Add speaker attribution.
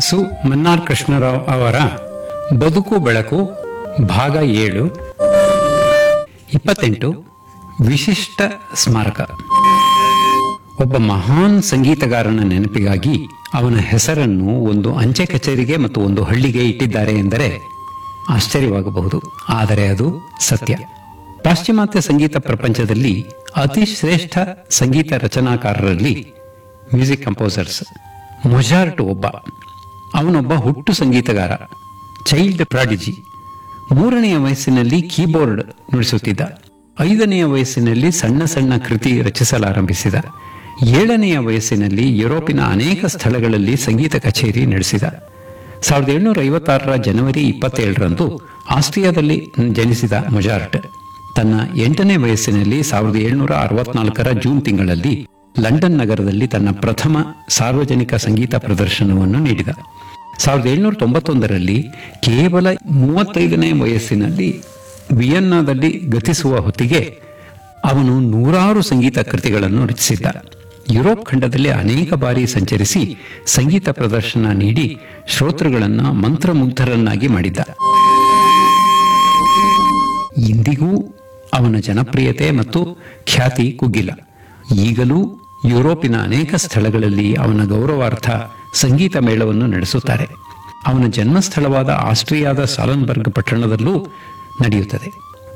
Speaker 1: ಸು ಮನ್ನಾರ್ ಕೃಷ್ಣರಾವ್ ಅವರ ಬದುಕು ಬೆಳಕು ಭಾಗ ಏಳು ಇಪ್ಪತ್ತೆಂಟು ವಿಶಿಷ್ಟ ಸ್ಮಾರಕ ಒಬ್ಬ ಮಹಾನ್ ಸಂಗೀತಗಾರನ ನೆನಪಿಗಾಗಿ ಅವನ ಹೆಸರನ್ನು ಒಂದು ಅಂಚೆ ಕಚೇರಿಗೆ ಮತ್ತು ಒಂದು ಹಳ್ಳಿಗೆ ಇಟ್ಟಿದ್ದಾರೆ ಎಂದರೆ ಆಶ್ಚರ್ಯವಾಗಬಹುದು ಆದರೆ ಅದು ಸತ್ಯ ಪಾಶ್ಚಿಮಾತ್ಯ ಸಂಗೀತ ಪ್ರಪಂಚದಲ್ಲಿ ಅತಿ ಶ್ರೇಷ್ಠ ಸಂಗೀತ ರಚನಾಕಾರರಲ್ಲಿ ಮ್ಯೂಸಿಕ್ ಕಂಪೋಸರ್ಸ್ ಮೊಜಾರ್ಟ್ ಒಬ್ಬ ಅವನೊಬ್ಬ ಹುಟ್ಟು ಸಂಗೀತಗಾರ ಚೈಲ್ಡ್ ಪ್ರಾಡಿಜಿ ಮೂರನೆಯ ವಯಸ್ಸಿನಲ್ಲಿ ಕೀಬೋರ್ಡ್ ನುಡಿಸುತ್ತಿದ್ದ ಐದನೆಯ ವಯಸ್ಸಿನಲ್ಲಿ ಸಣ್ಣ ಸಣ್ಣ ಕೃತಿ ರಚಿಸಲಾರಂಭಿಸಿದ ಏಳನೆಯ ವಯಸ್ಸಿನಲ್ಲಿ ಯುರೋಪಿನ ಅನೇಕ ಸ್ಥಳಗಳಲ್ಲಿ ಸಂಗೀತ ಕಚೇರಿ ನಡೆಸಿದ ಸಾವಿರದ ಏಳುನೂರ ಐವತ್ತಾರರ ಜನವರಿ ಇಪ್ಪತ್ತೇಳರಂದು ಆಸ್ಟ್ರಿಯಾದಲ್ಲಿ ಜನಿಸಿದ ಮೊಜಾರ್ಟ್ ತನ್ನ ಎಂಟನೇ ವಯಸ್ಸಿನಲ್ಲಿ ಸಾವಿರದ ಏಳುನೂರ ಅರವತ್ನಾಲ್ಕರ ಜೂನ್ ತಿಂಗಳಲ್ಲಿ ಲಂಡನ್ ನಗರದಲ್ಲಿ ತನ್ನ ಪ್ರಥಮ ಸಾರ್ವಜನಿಕ ಸಂಗೀತ ಪ್ರದರ್ಶನವನ್ನು ನೀಡಿದ ಸಾವಿರದ ಏಳುನೂರ ತೊಂಬತ್ತೊಂದರಲ್ಲಿ ಕೇವಲ ಮೂವತ್ತೈದನೇ ವಯಸ್ಸಿನಲ್ಲಿ ವಿಯನ್ನಾದಲ್ಲಿ ಗತಿಸುವ ಹೊತ್ತಿಗೆ ಅವನು ನೂರಾರು ಸಂಗೀತ ಕೃತಿಗಳನ್ನು ರಚಿಸಿದ್ದ ಯುರೋಪ್ ಖಂಡದಲ್ಲಿ ಅನೇಕ ಬಾರಿ ಸಂಚರಿಸಿ ಸಂಗೀತ ಪ್ರದರ್ಶನ ನೀಡಿ ಶ್ರೋತೃಗಳನ್ನ ಮಂತ್ರಮುಗ್ಧರನ್ನಾಗಿ ಮಾಡಿದ್ದ ಇಂದಿಗೂ ಅವನ ಜನಪ್ರಿಯತೆ ಮತ್ತು ಖ್ಯಾತಿ ಕುಗ್ಗಿಲ್ಲ ಈಗಲೂ ಯುರೋಪಿನ ಅನೇಕ ಸ್ಥಳಗಳಲ್ಲಿ ಅವನ ಗೌರವಾರ್ಥ ಸಂಗೀತ ಮೇಳವನ್ನು ನಡೆಸುತ್ತಾರೆ ಅವನ ಜನ್ಮಸ್ಥಳವಾದ ಆಸ್ಟ್ರಿಯಾದ ಸಾಲನ್ಬರ್ಗ್ ಪಟ್ಟಣದಲ್ಲೂ ನಡೆಯುತ್ತದೆ